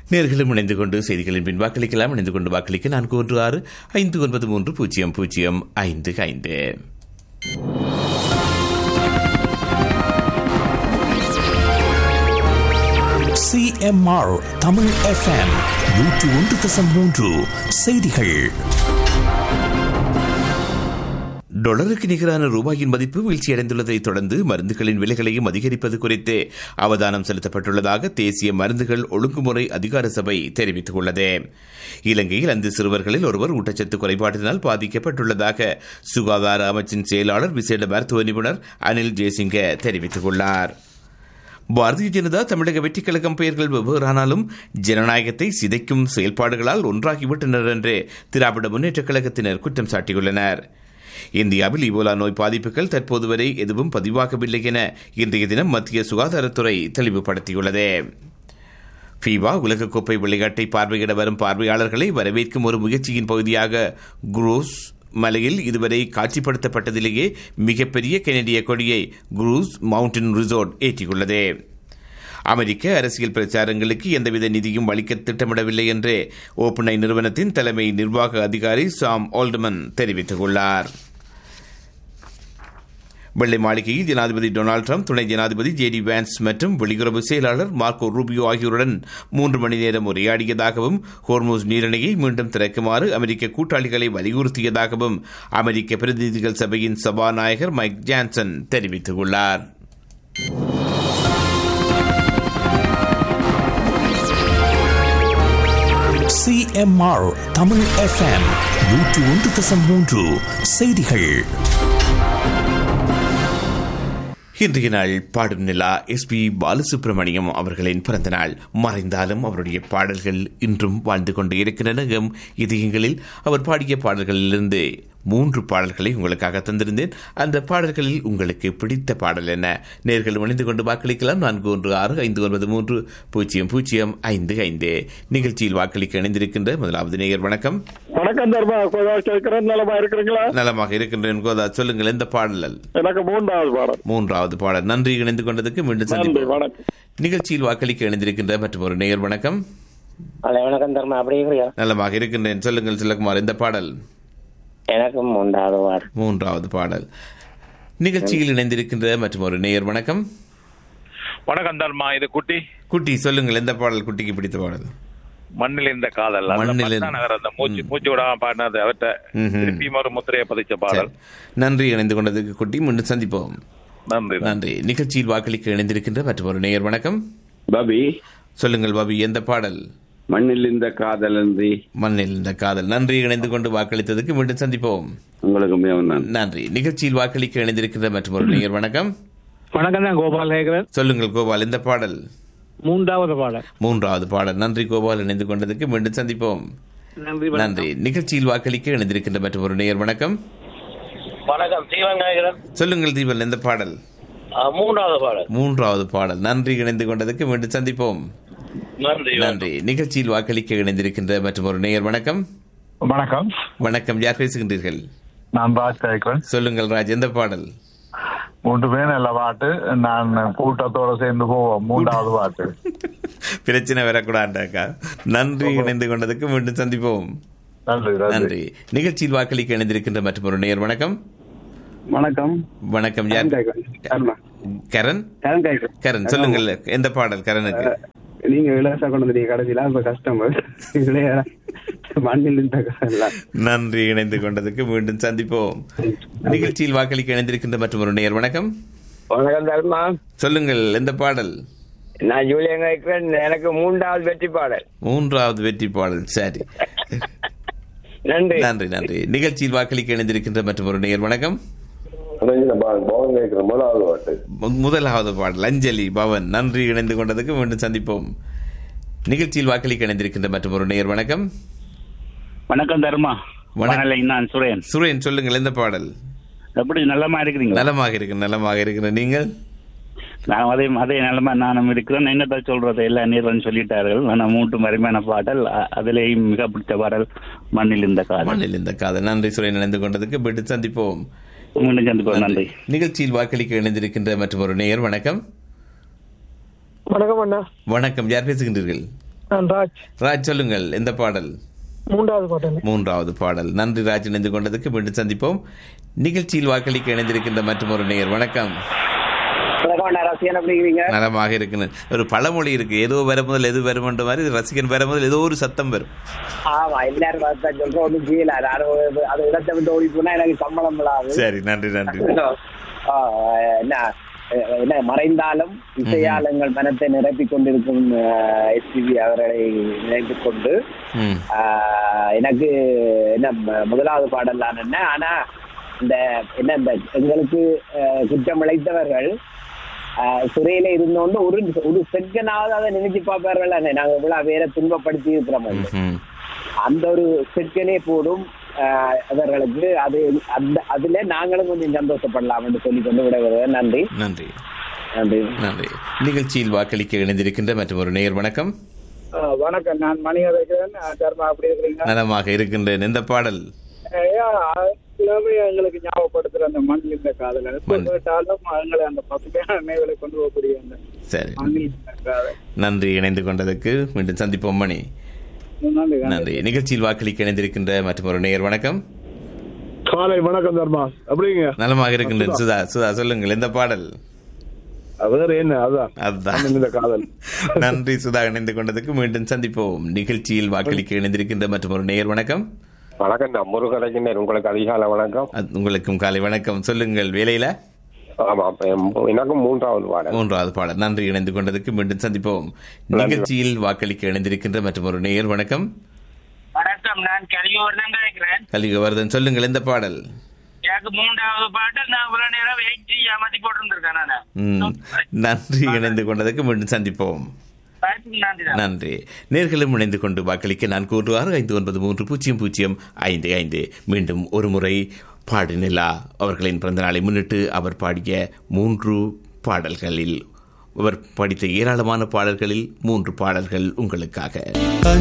நேர்களும் இணைந்து கொண்டு செய்திகளின் பின் வாக்களிக்கலாம் இணைந்து கொண்டு வாக்களிக்க நான்கு ஒன்று ஆறு ஐந்து ஒன்பது மூன்று பூஜ்ஜியம் பூஜ்ஜியம் ஐந்து ஐந்து சிஎம்ஆர் தமிழ் எஃப்எம் நூற்று ஒன்று தசம் மூன்று செய்திகள் டொலருக்கு நிகரான ரூபாயின் மதிப்பு வீழ்ச்சியடைந்துள்ளதை தொடர்ந்து மருந்துகளின் விலைகளையும் அதிகரிப்பது குறித்து அவதானம் செலுத்தப்பட்டுள்ளதாக தேசிய மருந்துகள் ஒழுங்குமுறை அதிகார சபை தெரிவித்துள்ளது இலங்கையில் அந்த சிறுவர்களில் ஒருவர் ஊட்டச்சத்து குறைபாட்டினால் பாதிக்கப்பட்டுள்ளதாக சுகாதார அமைச்சின் செயலாளர் விசேட மருத்துவ நிபுணர் அனில் ஜெயசிங்க தெரிவித்துள்ளார் பாரதிய ஜனதா தமிழக வெற்றிக் கழகம் பெயர்கள் வெவ்வேறானாலும் ஜனநாயகத்தை சிதைக்கும் செயல்பாடுகளால் ஒன்றாகிவிட்டனர் என்று திராவிட முன்னேற்றக் கழகத்தினர் குற்றம் சாட்டியுள்ளனர் இந்தியாவில் இபோலா நோய் பாதிப்புகள் தற்போது வரை எதுவும் பதிவாகவில்லை என இன்றைய தினம் மத்திய சுகாதாரத்துறை தெளிவுபடுத்தியுள்ளது ஃபீபா உலகக்கோப்பை விளையாட்டை பார்வையிட வரும் பார்வையாளர்களை வரவேற்கும் ஒரு முயற்சியின் பகுதியாக குரூஸ் மலையில் இதுவரை காட்சிப்படுத்தப்பட்டதிலேயே மிகப்பெரிய கெனடிய கொடியை குரூஸ் மவுண்டன் ரிசோர்ட் ஏற்றியுள்ளது அமெரிக்க அரசியல் பிரச்சாரங்களுக்கு எந்தவித நிதியும் அளிக்க திட்டமிடவில்லை என்று ஓப்பனை நிறுவனத்தின் தலைமை நிர்வாக அதிகாரி சாம் ஓல்டமன் தெரிவித்துள்ளார் வெள்ளை மாளிகையில் ஜனாதிபதி டொனால்டு ட்ரம்ப் துணை ஜனாதிபதி ஜே டி வேன்ஸ் மற்றும் வெளியுறவு செயலாளர் மார்க்கோ ரூபியோ ஆகியோருடன் மூன்று மணி நேரம் உரையாடியதாகவும் ஹோர்மோஸ் நீரிணையை மீண்டும் திறக்குமாறு அமெரிக்க கூட்டாளிகளை வலியுறுத்தியதாகவும் அமெரிக்க பிரதிநிதிகள் சபையின் சபாநாயகர் மைக் ஜான்சன் தெரிவித்துள்ளார் சிஎம்ஆர் தமிழ் எஃப்எம் நூற்று ஒன்று தசம் மூன்று செய்திகள் இன்றைய நாள் பாடும் நிலா எஸ் பி பாலசுப்ரமணியம் அவர்களின் பிறந்த நாள் மறைந்தாலும் அவருடைய பாடல்கள் இன்றும் வாழ்ந்து கொண்டு இருக்கின்றன எம் இதயங்களில் அவர் பாடிய பாடல்களிலிருந்து மூன்று பாடல்களை உங்களுக்காக தந்திருந்தேன் அந்த பாடல்களில் உங்களுக்கு பிடித்த பாடல் என்ன நேர்கள் இணைந்து கொண்டு வாக்களிக்கலாம் நான்கு ஒன்று ஆறு ஐந்து ஒன்பது மூன்று பூஜ்ஜியம் பூஜ்ஜியம் ஐந்து ஐந்து நிகழ்ச்சியில் வாக்களிக்க இணைந்திருக்கின்ற முதலாவது நேயர் வணக்கம் வணக்கம் தர்மா கோதா கேட்கிறேன் நலமா இருக்கிறீங்களா நலமாக இருக்கின்றேன் கோதா சொல்லுங்கள் எந்த பாடல் எனக்கு மூன்றாவது பாடம் மூன்றாவது பாடல் நன்றி இணைந்து கொண்டதுக்கு மீண்டும் நன்றி சந்திப்போம் வணக்கம் நிகழ்ச்சியில் வாக்களிக்க இணைந்திருக்கின்ற மற்றும் ஒரு நேயர் வணக்கம் ஹலோ வணக்கம் தர்மா அப்படி இருக்கிறியா நலமாக இருக்கின்றேன் சொல்லுங்கள் சிலகுமார் இந்த பாடல் எனக்கும் உண்டாது வார் மூன்றாவது பாடல் நிகழ்ச்சியில் இணைந்திருக்கின்ற மற்றும் ஒரு நேயர் வணக்கம் வணக்கம் தர்மா இது குட்டி குட்டி சொல்லுங்கள் எந்த பாடல் குட்டிக்கு பிடித்த பாடல் மண்ணில் இந்த காதல் அந்த மண்ணில் மண்ணா நகர் அந்த மூச்சு மூச்சு விடாம பாடினது அவர்கிட்ட ம்ஹும். திருப்பியும் ஒரு முத்திரையை பதிச்ச பாடல் நன்றி இணைந்து கொண்டதுக்கு குட்டி மீண்டும் சந்திப்போம் நன்றி நன்றி நிகழ்ச்சியில் வாக்களிக்க இணைந்திருக்கின்ற மற்றும் ஒரு நேயர் வணக்கம் பபி சொல்லுங்கள் பாபி எந்த பாடல் மண்ணில் இந்த காதலன்றி மண்ணில் இந்த காதல் நன்றி இணைந்து கொண்டு வாக்களித்ததுக்கு மீண்டும் சந்திப்போம் உங்களுக்கு மிகவும் நன்றி நன்றி நிகழ்ச்சியில் வாக்களிக்க இணைந்திருக்கின்ற மற்றும் ஒரு நேயர் வணக்கம் வணக்கம் தான் கோபால் கேட்கிறேன் சொல்லுங்கள் கோபால் இந்த பாடல் மூன்றாவது பாடல் மூன்றாவது பாடல் நன்றி கோபால் இணைந்து கொண்டதுக்கு மீண்டும் சந்திப்போம் நன்றி நன்றி நிகழ்ச்சியில் வாக்களிக்க இணைந்திருக்கின்ற மற்றும் ஒரு நேயர் வணக்கம் வணக்கம் சிவநாயகரன் சொல்லுங்கள் தீபன் இந்த பாடல் மூன்றாவது பாடல் மூன்றாவது பாடல் நன்றி இணைந்து கொண்டதுக்கு மீண்டும் சந்திப்போம் நன்றி நன்றி நிகழ்ச்சியில் வாக்களிக்க இணைந்திருக்கின்ற மற்றும் ஒரு நேயர் வணக்கம் வணக்கம் வணக்கம் யார் பேசுகின்றீர்கள் நான் ராஜ் கேட்கிறேன் சொல்லுங்கள் ராஜ் எந்த பாடல் மூன்று பேர் நல்ல பாட்டு நான் கூட்டத்தோட சேர்ந்து போவோம் மூன்றாவது பாட்டு பிரச்சனை வரக்கூடாண்டாக்கா நன்றி இணைந்து கொண்டதுக்கு மீண்டும் சந்திப்போம் நன்றி நன்றி நன்றி நிகழ்ச்சியில் வாக்களிக்க இணைந்திருக்கின்ற மற்றும் ஒரு நேயர் வணக்கம் வணக்கம் வணக்கம் யார் கரண் கரண் கேட்கிறேன் கரண் சொல்லுங்கள் எந்த பாடல் கரனுக்கு நீங்க இலவசா கொண்டு வந்தீங்க கடைசியில இப்ப கஸ்டமர் இளைய மண்ணில் இந்த காதல் நன்றி இணைந்து கொண்டதுக்கு மீண்டும் சந்திப்போம் நிகழ்ச்சியில் வாக்களிக்க இணைந்திருக்கின்ற மற்றும் ஒரு நேயர் வணக்கம் வணக்கம் தர்மா சொல்லுங்கள் எந்த பாடல் நான் ஜூலியன் கேட்கிறேன் எனக்கு மூன்றாவது வெற்றி பாடல் மூன்றாவது வெற்றி பாடல் சரி நன்றி நன்றி நன்றி நிகழ்ச்சியில் வாக்களிக்க இணைந்திருக்கின்ற மற்றும் ஒரு நேயர் வணக்கம் பவன் கேட்கிறேன் முதலாவது பாட்டு மு- முதலாவது பாடல் அஞ்சலி பவன் நன்றி இணைந்து கொண்டதுக்கு மீண்டும் சந்திப்போம் நிகழ்ச்சியில் வாக்களிக்க இணைந்திருக்கின்ற மற்றும் ஒரு நேயர் வணக்கம் வணக்கம் தர்மா வணக்கம். வணலை நான் சுரேன் சுரேன் சொல்லுங்கள் எந்த பாடல் எப்படி நல்லமா இருக்கிறீங்களா நலமாக இருக்கு நலமாக இருக்கிற நீங்கள் நான் அதே அதே நிலமா நானும் இருக்கிறேன் என்னதான் சொல்றது எல்லா நீர்களும் சொல்லிட்டார்கள் ஆனா மூன்று மருமையான பாடல் அ- அதிலேயும் மிக பிடித்த பாடல் மண்ணில் இந்த காதல் மண்ணில் இந்த காதல் நன்றி சுரேன் இணைந்து கொண்டதுக்கு மீண்டும் சந்திப்போம் மீண்டும் சந்திப்போம் நன்றி நிகழ்ச்சியில் வாக்களிக்க இணைந்திருக்கின்ற மற்றும் ஒரு நேயர் வணக்கம் வணக்கம் அண்ணா வணக்கம் யார் பேசுகின்றீர்கள் நான் ராஜ் ராஜ் சொல்லுங்கள் எந்த பாடல் மூன்றாவது பாட்டு மூன்றாவது பாடல் நன்றி ராஜ் இணைந்து கொண்டதுக்கு மீண்டும் சந்திப்போம் நிகழ்ச்சியில் வாக்களிக்க இணைந்திருக்கின்ற மற்றும் ஒரு நேயர் வணக்கம் ரசிகன் எப்படி இருக்கீங்க நலமாக இருக்குன்னு ஒரு பழமொழி இருக்கு ஏதோ வரும்போது எது வருமன்ற மாதிரி ரசிகன் வரும்போது ஏதோ ஒரு சத்தம் வரும் ஆமா எல்லாரும் பார்த்தா சொல்ற ஒண்ணும் செய்யல நானும் அது இடத்தை விட்டு ஓடி போனா எனக்கு சம்பளம் இல்லாது சரி நன்றி நன்றி ஆ, என்ன அஹ், என்ன மறைந்தாலும் இசையாளங்கள் மனத்தை நிரப்பிக் கொண்டிருக்கும் எஸ்பிபி அவர்களை நினைத்துக் கொண்டு ம் ஆஹ், எனக்கு என்ன ம- முதலாவது பாடல் தான் என்ன ஆனா இந்த என்ன இந்த எங்களுக்கு ஆஹ், குற்றம் இழைத்தவர்கள் ஆஹ், சிறையில இருந்தோண்டு ஒரு ஒரு செகண்டாவது அதை நினைச்சு பார்ப்பார்கள் நாங்க இவ்வளவு பேரை துன்பப்படுத்தி இருக்கிறோம் ம் அந்த ஒரு செக்கனே போடும் ஆஹ், அவர்களுக்கு அது அந்த அதுல நாங்களும் கொஞ்சம் சந்தோஷப்படலாம் என்று சொல்லி கொண்டு விடுவது நன்றி நன்றி நன்றி நன்றி நிகழ்ச்சியில் வாக்களிக்க இணைந்திருக்கின்ற மற்றும் ஒரு நேயர் வணக்கம் வணக்கம் நான் மணிகதைக்கிறேன் தர்மா அப்படி இருக்கிறீங்க நலமாக இருக்கின்றேன் எந்த பாடல் எல்லாமே எங்களுக்கு ஞாபகப்படுத்துற அந்த மண்ணில் இந்த காதல் எப்ப மண். கேட்டாலும் எங்களை அந்த பசுமையான நினைவுகளை கொண்டு போகக்கூடிய அந்த சரி மண்ணில் இந்த காதல் நன்றி இணைந்து கொண்டதுக்கு மீண்டும் சந்திப்போம் மணி நன்றி நன்றி நிகழ்ச்சியில் வாக்களிக்க இணைந்திருக்கின்ற மற்றும் ஒரு நேயர் வணக்கம் காலை வணக்கம் தர்மா அப்படிங்க நலமாக இருக்கின்றேன் சுதா சுதா சொல்லுங்கள் எந்த பாடல் வேற என்ன அதான் அதுதான் இந்த காதல் நன்றி சுதா இணைந்து கொண்டதுக்கு மீண்டும் சந்திப்போம் நிகழ்ச்சியில் வாக்களிக்க இணைந்திருக்கின்ற மற்றும் ஒரு நேயர் வணக்கம் வணக்கம் நான் முருகலைஞர் உங்களுக்கு அதிகால வணக்கம் அது உங்களுக்கும் காலை வணக்கம் சொல்லுங்கள் வேலையில ஆமா எம்- எனக்கும் மூன்றாவது பாடல் மூன்றாவது பாடல் நன்றி இணைந்து கொண்டதுக்கு மீண்டும் சந்திப்போம் நிகழ்ச்சியில் வாக்களிக்க இணைந்திருக்கின்ற மற்றும் ஒரு நேயர் வணக்கம் வணக்கம் நான் கலியூர் தான் கிடைக்கிறேன் கலிகவர்தன் சொல்லுங்கள் எந்த பாடல் எனக்கு மூன்றாவது பாட்டு நான் இவ்வளவு நேரம் வெயிட் செய்ய அமர்த்தி போட்டிருந்திருக்கேன் நானு ம், நன்றி இணைந்து கொண்டதுக்கு மீண்டும் சந்திப்போம் வாய்ப்புக்கு நன்றி தான். நன்றி நேர்களும் இணைந்து கொண்டு வாக்களிக்க நான்கு ஒன்று ஆறு ஐந்து ஒன்பது மூன்று பூஜ்ஜியம் பூஜ்ஜியம் ஐந்து ஐந்து மீண்டும் ஒரு முறை பாடினிலா அவர்களின் பிறந்தநாளை முன்னிட்டு அவர் பாடிய மூன்று பாடல்களில் அவர் படித்த ஏராளமான பாடல்களில் மூன்று பாடல்கள் உங்களுக்காக